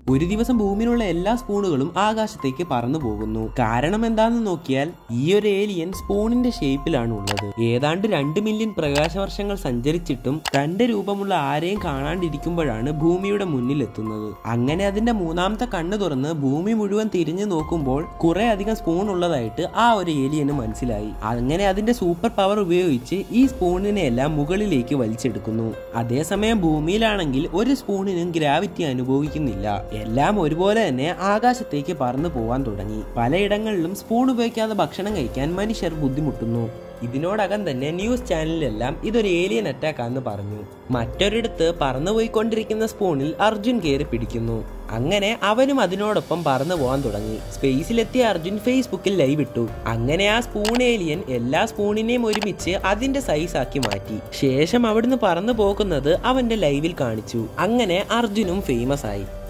ഒരു ദിവസം ഭൂമിയിലുള്ള എല്ലാ സ്പൂണുകളും ആകാശത്തേക്ക് പറന്നു പോകുന്നു കാരണം എന്താണെന്ന് നോക്കിയാൽ ഈ ഒരു ഏലിയൻ സ്പൂണിന്റെ ഷേപ്പിലാണ് ഉള്ളത് ഏതാണ്ട് രണ്ട് മില്യൺ പ്രകാശവർഷങ്ങൾ സഞ്ചരിച്ചിട്ടും തന്റെ രൂപമുള്ള ആരെയും കാണാണ്ടിരിക്കുമ്പോഴാണ് ഭൂമിയുടെ മുന്നിൽ എത്തുന്നത് അങ്ങനെ അതിന്റെ മൂന്നാമത്തെ കണ്ണ് തുറന്ന് ഭൂമി മുഴുവൻ തിരിഞ്ഞു നോക്കുമ്പോൾ കുറെ അധികം സ്പൂൺ ഉള്ളതായിട്ട് ആ ഒരു ഏലിയന് മനസ്സിലായി അങ്ങനെ അതിന്റെ സൂപ്പർ പവർ ഉപയോഗിച്ച് ഈ സ്പൂണിനെ എല്ലാം മുകളിലേക്ക് വലിച്ചെടുക്കുന്നു അതേസമയം ഭൂമിയിലാണെങ്കിൽ ഒരു സ്പൂണിനും ഗ്രാവിറ്റി അനുഭവിക്കുന്നില്ല എല്ലാം ഒരുപോലെ തന്നെ ആകാശത്തേക്ക് പറന്നു പോവാൻ തുടങ്ങി പലയിടങ്ങളിലും സ്പൂൺ ഉപയോഗിക്കാതെ ഭക്ഷണം കഴിക്കാൻ മനുഷ്യർ ബുദ്ധിമുട്ടുന്നു ഇതിനോടകം തന്നെ ന്യൂസ് ചാനലിലെല്ലാം ഇതൊരു ഏലിയൻ അറ്റാക്ക് ആണെന്ന് പറഞ്ഞു മറ്റൊരിടത്ത് പറന്നുപോയിക്കൊണ്ടിരിക്കുന്ന സ്പൂണിൽ അർജുൻ കയറി പിടിക്കുന്നു അങ്ങനെ അവനും അതിനോടൊപ്പം പറന്നു പോകാൻ തുടങ്ങി സ്പേസിലെത്തിയ അർജുൻ ഫേസ്ബുക്കിൽ ലൈവ് ഇട്ടു അങ്ങനെ ആ സ്പൂൺ ഏലിയൻ എല്ലാ സ്പൂണിനെയും ഒരുമിച്ച് അതിന്റെ സൈസ് ആക്കി മാറ്റി ശേഷം അവിടുന്ന് പറന്നു പോകുന്നത് അവന്റെ ലൈവിൽ കാണിച്ചു അങ്ങനെ അർജുനും ഫേമസ് ആയി